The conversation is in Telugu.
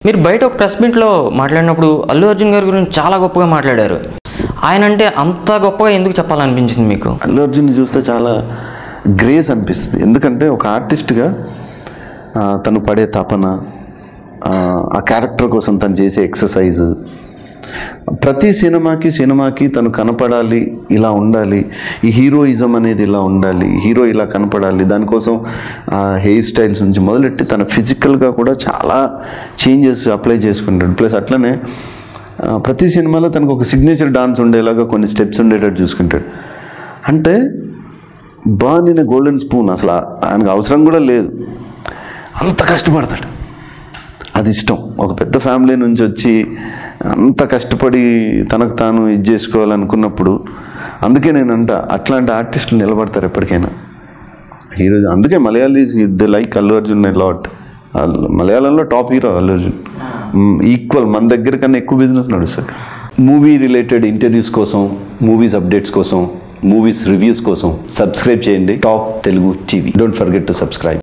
మీరు బయట ఒక ప్రెస్ మీట్లో మాట్లాడినప్పుడు అల్లు అర్జున్ గారి గురించి చాలా గొప్పగా మాట్లాడారు ఆయన అంటే అంత గొప్పగా ఎందుకు చెప్పాలనిపించింది మీకు అల్లు అర్జున్ని చూస్తే చాలా గ్రేస్ అనిపిస్తుంది ఎందుకంటే ఒక ఆర్టిస్ట్గా ఆ, తను పడే తపన ఆ, ఆ క్యారెక్టర్ కోసం తను చేసే ఎక్సర్సైజ్ ప్రతి సినిమాకి సినిమాకి తను కనపడాలి ఇలా ఉండాలి ఈ హీరోయిజం అనేది ఇలా ఉండాలి హీరో ఇలా కనపడాలి దానికోసం ఆ హెయిర్ స్టైల్స్ నుంచి మొదలెట్టి తన ఫిజికల్గా కూడా చాలా చేంజెస్ అప్లై చేసుకుంటాడు ప్లస్ అట్లనే ఆ, ప్రతి సినిమాలో తనకు ఒక సిగ్నేచర్ డాన్స్ ఉండేలాగా కొన్ని స్టెప్స్ ఉండేటట్టు చూసుకుంటాడు అంటే బర్న్ ఇన్ గోల్డెన్ స్పూన్ అసలు ఆ- ఆయనకు అవసరం కూడా లేదు అంత కష్టపడతాడు అది ఇష్టం ఒక పెద్ద ఫ్యామిలీ నుంచి వచ్చి అంత కష్టపడి తనకు తాను ఇది చేసుకోవాలనుకున్నప్పుడు అందుకే నేను అంట అట్లాంటి ఆర్టిస్టులు నిలబడతారు ఎప్పటికైనా హీరో అందుకే Malayalis the like Allu Arjun lot మలయాళంలో top hero Allu Arjun equal మన దగ్గర కన్నా ఎక్కువ బిజినెస్ నడుస్తుంది మూవీ రిలేటెడ్ ఇంటర్వ్యూస్ కోసం మూవీస్ అప్డేట్స్ కోసం మూవీస్ రివ్యూస్ కోసం సబ్స్క్రైబ్ చేయండి top Telugu TV don't forget to subscribe